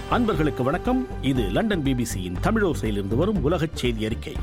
அன்பர்களுக்கு வணக்கம் இது லண்டன் பிபிசியின் தமிழோசையிலிருந்து வரும் உலகச் செய்தி அறிக்கை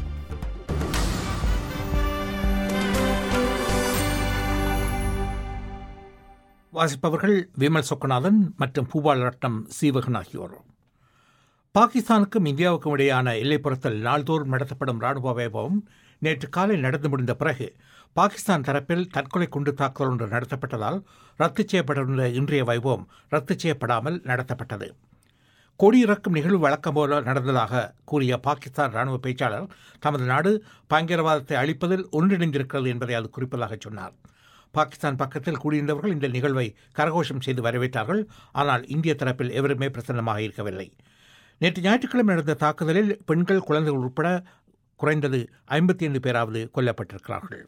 வாசிப்பவர்கள் விமல் சொக்கநாதன் மற்றும் பூபால் ரட்னம் சீவகன் ஆகியோர் பாகிஸ்தானுக்கும் இந்தியாவுக்கும் இடையான எல்லைப்புறத்தில் நாள்தோறும் நடத்தப்படும் ராணுவ வைபவம் நேற்று காலை நடந்து முடிந்த பிறகு பாகிஸ்தான் தரப்பில் தற்கொலை குண்டு தாக்குதல் ஒன்று நடத்தப்பட்டதால் ரத்து செய்யப்பட்டிருந்த இன்றைய வைபவம் ரத்து செய்யப்படாமல் நடத்தப்பட்டது கொடியிறக்கும் நிகழ்வு வழக்கம் போல நடந்ததாக கூறிய பாகிஸ்தான் ராணுவ பேச்சாளர் தமது நாடு பயங்கரவாதத்தை அழிப்பதில் ஒன்றிணைந்திருக்கிறது என்பதை அது குறிப்பதாக சொன்னார் பாகிஸ்தான் பக்கத்தில் கூடியிருந்தவர்கள் இந்த நிகழ்வை கரகோஷம் செய்து வரவேற்றார்கள் ஆனால் இந்திய தரப்பில் எவருமே பிரசன்னமாக இருக்கவில்லை நேற்று ஞாயிற்றுக்கிழமை நடந்த தாக்குதலில் பெண்கள் குழந்தைகள் உட்பட குறைந்தது ஐம்பத்தி ஐந்து பேராவது கொல்லப்பட்டிருக்கிறார்கள்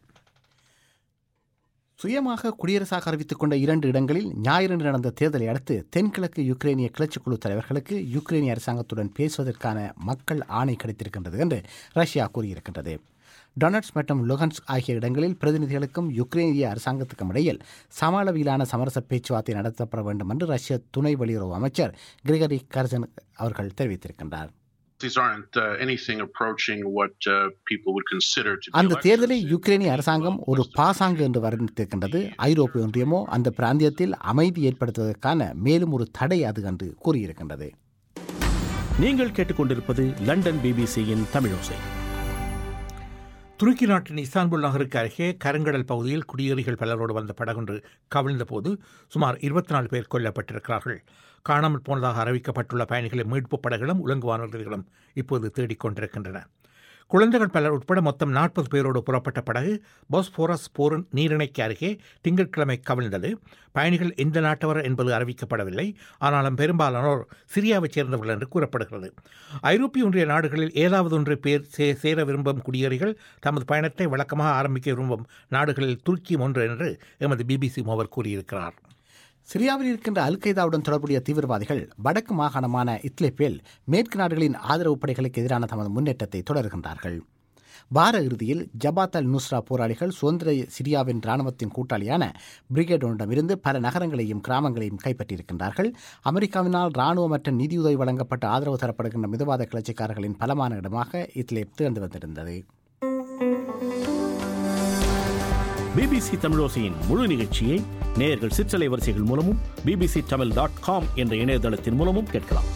சுயமாக குடியரசாக அறிவித்துக் கொண்ட இரண்டு இடங்களில் ஞாயிறு நடந்த தேர்தலை அடுத்து தென்கிழக்கு யுக்ரைனிய கிளர்ச்சிக் குழு தலைவர்களுக்கு யுக்ரைனிய அரசாங்கத்துடன் பேசுவதற்கான மக்கள் ஆணை கிடைத்திருக்கின்றது என்று ரஷ்யா கூறியிருக்கின்றது டொனட்ஸ் மற்றும் லுகன்ஸ் ஆகிய இடங்களில் பிரதிநிதிகளுக்கும் யுக்ரைனிய அரசாங்கத்துக்கும் இடையில் சம அளவிலான சமரச பேச்சுவார்த்தை நடத்தப்பட வேண்டும் என்று ரஷ்ய துணை வெளியுறவு அமைச்சர் கிரிகரி கர்ஜன் அவர்கள் தெரிவித்திருக்கின்றார் These aren't uh, anything approaching what uh, people would consider to be அந்த தேர்தலை elections. யுக்ரைனிய அரசாங்கம் ஒரு பாசாங்கு என்று வர்ணித்திருக்கின்றது ஐரோப்பிய ஒன்றியமோ அந்த பிராந்தியத்தில் அமைதி ஏற்படுத்துவதற்கான மேலும் ஒரு தடை அது என்று கூறியிருக்கின்றது நீங்கள் கேட்டுக்கொண்டிருப்பது லண்டன் பிபிசியின் தமிழோசை துருக்கி நாட்டின் இஸ்தான்புல் நகருக்கு அருகே கருங்கடல் பகுதியில் குடியேறிகள் பலரோடு வந்த படகொன்று கவிழ்ந்தபோது சுமார் இருபத்தி நாலு பேர் கொல்லப்பட்டிருக்கிறார்கள் காணாமல் போனதாக அறிவிக்கப்பட்டுள்ள பயணிகளை மீட்புப் படகுகளும் உலங்குவானர்களும் இப்போது தேடிக் கொண்டிருக்கின்றன குழந்தைகள் பலர் உட்பட மொத்தம் நாற்பது பேரோடு புறப்பட்ட படகு போஸ்போரஸ் போர் நீரிணைக்கு அருகே திங்கட்கிழமை கவிழ்ந்தது பயணிகள் எந்த நாட்டவர் என்பது அறிவிக்கப்படவில்லை ஆனாலும் பெரும்பாலானோர் சிரியாவைச் சேர்ந்தவர்கள் என்று கூறப்படுகிறது ஐரோப்பிய ஒன்றிய நாடுகளில் ஏதாவது ஒன்று பேர் சே சேர விரும்பும் குடியேறிகள் தமது பயணத்தை வழக்கமாக ஆரம்பிக்க விரும்பும் நாடுகளில் துருக்கியும் ஒன்று என்று எமது பிபிசி மோவர் கூறியிருக்கிறார் சிரியாவில் இருக்கின்ற அல் கைதாவுடன் தொடர்புடைய தீவிரவாதிகள் வடக்கு மாகாணமான இத்லிப்பில் மேற்கு நாடுகளின் ஆதரவு படைகளுக்கு எதிரான தமது முன்னேற்றத்தை தொடர்கின்றார்கள் வார இறுதியில் ஜபாத் அல் நுஸ்ரா போராளிகள் சுதந்திர சிரியாவின் இராணுவத்தின் கூட்டாளியான பிரிகேட் ஒன்றிடமிருந்து பல நகரங்களையும் கிராமங்களையும் கைப்பற்றியிருக்கின்றார்கள் அமெரிக்காவினால் இராணுவ மற்றும் நிதியுதவி வழங்கப்பட்ட ஆதரவு தரப்படுகின்ற மிதவாத கிளர்ச்சிக்காரர்களின் பலமான இடமாக இத்லிப் திறந்து வந்திருந்தது பிபிசி தமிழோசையின் முழு நிகழ்ச்சியை நேயர்கள் சிற்றலை வரிசைகள் மூலமும் பிபிசி தமிழ் டாட் காம் என்ற இணையதளத்தின் மூலமும் கேட்கலாம்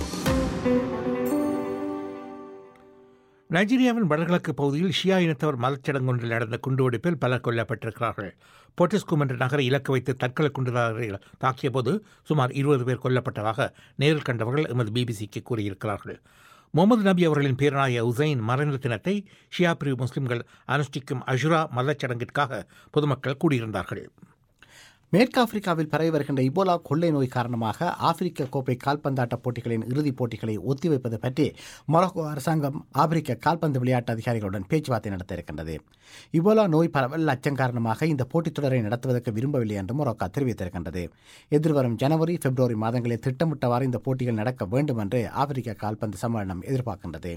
நைஜீரியாவின் வடகிழக்கு பகுதியில் ஷியா இனத்தவர் மதச்சடங்கொன்றில் நடந்த குண்டுவெடிப்பில் பலர் கொல்லப்பட்டிருக்கிறார்கள் போர்டிஸ்கும் என்ற நகரை இலக்கு வைத்து தற்கொலை குண்டுதாரிகள் தாக்கியபோது சுமார் இருபது பேர் கொல்லப்பட்டதாக நேரில் கண்டவர்கள் எமது பிபிசிக்கு கூறியிருக்கிறார்கள் முகமது நபி அவர்களின் பேரனாய உசைன் மறைந்த தினத்தை ஷியா பிரிவு முஸ்லிம்கள் அனுஷ்டிக்கும் அஷுரா மதச்சடங்கிற்காக பொதுமக்கள் கூடியிருந்தார்கள் மேற்கு ஆப்பிரிக்காவில் பரவி வருகின்ற இபோலா கொள்ளை நோய் காரணமாக ஆப்பிரிக்க கோப்பை கால்பந்தாட்ட போட்டிகளின் இறுதிப் போட்டிகளை ஒத்திவைப்பது பற்றி மொரோக்கோ அரசாங்கம் ஆப்பிரிக்க கால்பந்து விளையாட்டு அதிகாரிகளுடன் பேச்சுவார்த்தை நடத்த இருக்கின்றது இபோலா நோய் பரவல் அச்சம் காரணமாக இந்த போட்டித் தொடரை நடத்துவதற்கு விரும்பவில்லை என்று மொரோக்கா தெரிவித்திருக்கின்றது எதிர்வரும் ஜனவரி பிப்ரவரி மாதங்களில் திட்டமிட்டவாறு இந்த போட்டிகள் நடக்க வேண்டும் என்று ஆப்பிரிக்க கால்பந்து சம்மேளனம் எதிர்பார்க்கின்றது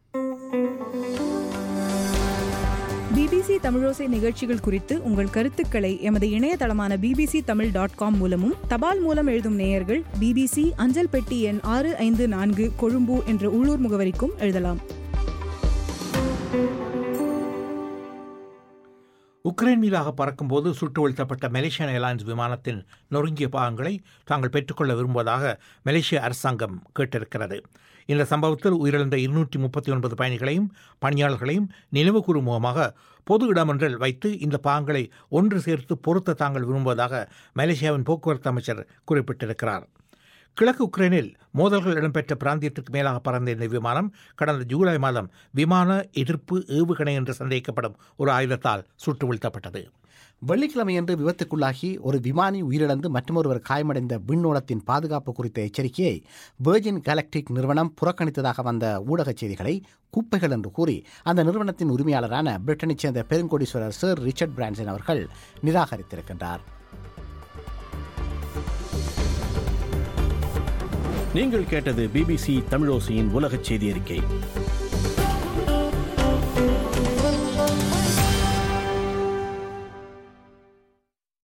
பிபிசி தமிழோசை நிகழ்ச்சிகள் குறித்து உங்கள் கருத்துக்களை எமது இணையதளமான பிபிசி தமிழ் டாட் காம் மூலமும் தபால் மூலம் எழுதும் நேயர்கள் பிபிசி அஞ்சல் பெட்டி எண் ஆறு ஐந்து நான்கு கொழும்பு என்ற உள்ளூர் முகவரிக்கும் எழுதலாம் உக்ரைன் மீதாக பறக்கும்போது சுட்டு வீழ்த்தப்பட்ட மலேசியன் ஏர்லைன்ஸ் விமானத்தின் நொறுங்கிய பாகங்களை தாங்கள் பெற்றுக்கொள்ள விரும்புவதாக மலேசிய அரசாங்கம் கேட்டிருக்கிறது இந்த சம்பவத்தில் உயிரிழந்த இருநூற்றி முப்பத்தி ஒன்பது பயணிகளையும் பணியாளர்களையும் நினைவுகூரும் முகமாக பொது இடமொன்றில் வைத்து இந்த பாகங்களை ஒன்று சேர்த்து பொருத்த தாங்கள் விரும்புவதாக மலேசியாவின் போக்குவரத்து அமைச்சர் குறிப்பிட்டிருக்கிறார் கிழக்கு உக்ரைனில் மோதல்கள் இடம்பெற்ற பிராந்தியத்திற்கு மேலாக பறந்த இந்த விமானம் கடந்த ஜூலை மாதம் விமான எதிர்ப்பு ஏவுகணை என்று சந்தேகிக்கப்படும் ஒரு ஆயுதத்தால் சுட்டு வீழ்த்தப்பட்டது வெள்ளிக்கிழமையன்று விபத்துக்குள்ளாகி ஒரு விமானி உயிரிழந்து மற்றொருவர் காயமடைந்த விண்ணோளத்தின் பாதுகாப்பு குறித்த எச்சரிக்கையை வேர்ஜின் கேலக்டிக் நிறுவனம் புறக்கணித்ததாக வந்த ஊடகச் செய்திகளை குப்பைகள் என்று கூறி அந்த நிறுவனத்தின் உரிமையாளரான பிரிட்டனைச் சேர்ந்த பெருங்கோடீஸ்வரர் சர் ரிச்சர்ட் பிரான்சன் அவர்கள் நிராகரித்திருக்கின்றார் நீங்கள் கேட்டது பிபிசி தமிழோசையின் உலகச் செய்தி அறிக்கை